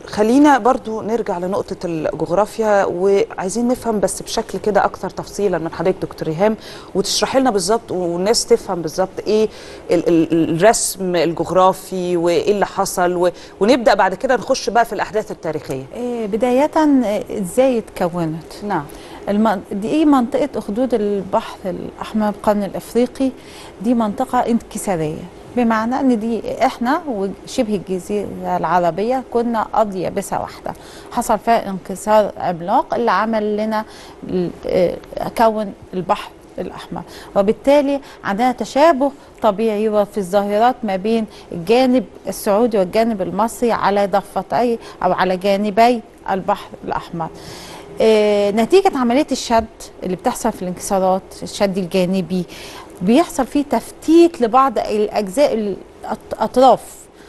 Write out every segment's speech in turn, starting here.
خلينا برضو نرجع لنقطة الجغرافيا وعايزين نفهم بس بشكل كده أكثر تفصيلا من حضرتك دكتور إيهام وتشرحي لنا بالظبط والناس تفهم بالظبط إيه ال- ال- الرسم الجغرافي وإيه اللي حصل و- ونبدأ بعد كده نخش بقى في الأحداث التاريخية آه، بداية آه، ازاي اتكونت نعم الم... دي منطقة أخدود البحر الأحمر القرن الأفريقي دي منطقة انكسارية بمعنى ان دي احنا وشبه الجزيره العربيه كنا ارض يابسه واحده حصل فيها انكسار عملاق اللي عمل لنا ال- آه، كون البحر الاحمر وبالتالي عندنا تشابه طبيعي وفي الظاهرات ما بين الجانب السعودي والجانب المصري على ضفتي او على جانبي البحر الاحمر آه، نتيجة عملية الشد اللي بتحصل في الانكسارات الشد الجانبي بيحصل فيه تفتيت لبعض الأجزاء الأطراف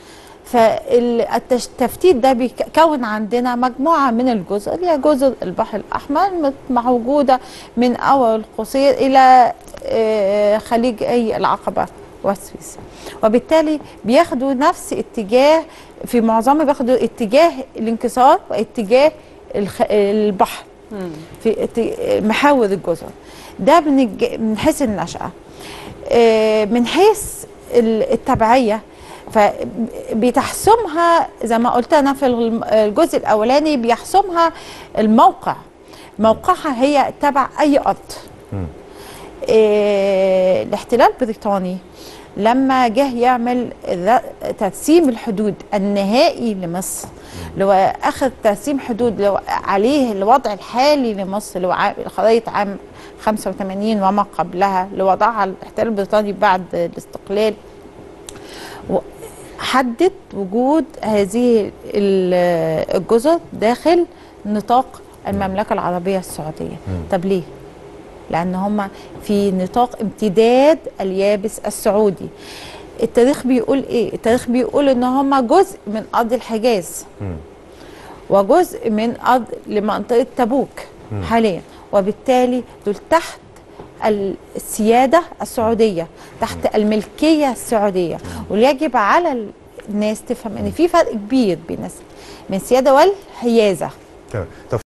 فالتفتيت ده بيكون عندنا مجموعة من الجزر اللي هي جزر البحر الأحمر مت- موجودة من أول القصير إلى آه، خليج أي العقبة والسويس وبالتالي بياخدوا نفس اتجاه في معظمهم بياخدوا اتجاه الانكسار واتجاه الخ- البحر في ات- محاور الجزر ده من الج- من حيث النشأة آه، من حيث ال- التبعية فبتحسمها زي ما قلت أنا في الم- الجزء الأولاني بيحسمها الموقع موقعها هي تبع أي أرض آه، الاحتلال البريطاني لما جه يعمل الر- ترسيم الحدود النهائي لمصر اللي هو اخر ترسيم حدود اللي هو عليه الوضع الحالي لمصر اللي هو عام- خرائط عام 85 وما قبلها اللي وضعها الاحتلال البريطاني بعد الاستقلال و- حدد وجود هذه ال- الجزر داخل نطاق المملكة العربية السعودية طب ليه؟ لأن هم في نطاق امتداد اليابس السعودي التاريخ بيقول ايه؟ التاريخ بيقول ان هم جزء من ارض الحجاز وجزء من ارض لمنطقه تبوك حاليا وبالتالي دول تحت السياده السعوديه تحت الملكيه السعوديه ويجب على الناس تفهم ان في فرق كبير بين الس- من السياده والحيازه تمام طب